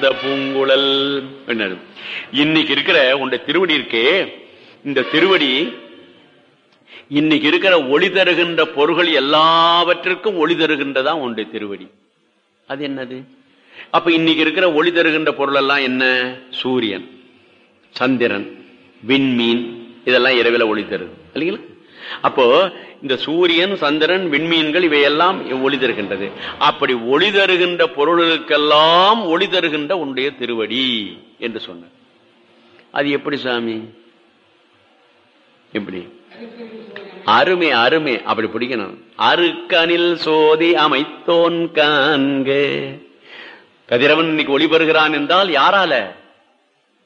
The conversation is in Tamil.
தந்த பூங்குழல் என்னது இன்னைக்கு இருக்கிற உன்னுடைய திருவடி இருக்கே இந்த திருவடி இன்னைக்கு இருக்கிற ஒளி தருகின்ற பொருள்கள் எல்லாவற்றிற்கும் ஒளி தருகின்றதா உன்னுடைய திருவடி அது என்னது அப்ப இன்னைக்கு இருக்கிற ஒளி தருகின்ற பொருள் எல்லாம் என்ன சூரியன் சந்திரன் விண்மீன் இதெல்லாம் இரவில ஒளி தருது இல்லைங்களா அப்போ இந்த சூரியன் சந்திரன் விண்மீன்கள் இவையெல்லாம் ஒளி தருகின்றது அப்படி ஒளி தருகின்ற பொருளுக்கெல்லாம் ஒளி தருகின்ற உன்னுடைய திருவடி என்று சொன்ன அது எப்படி சாமி எப்படி அருமை அருமை அப்படி பிடிக்கணும் அருக்கனில் சோதி அமைத்தோன் காண்க கதிரவன் இன்னைக்கு ஒளி பெறுகிறான் என்றால் யாரால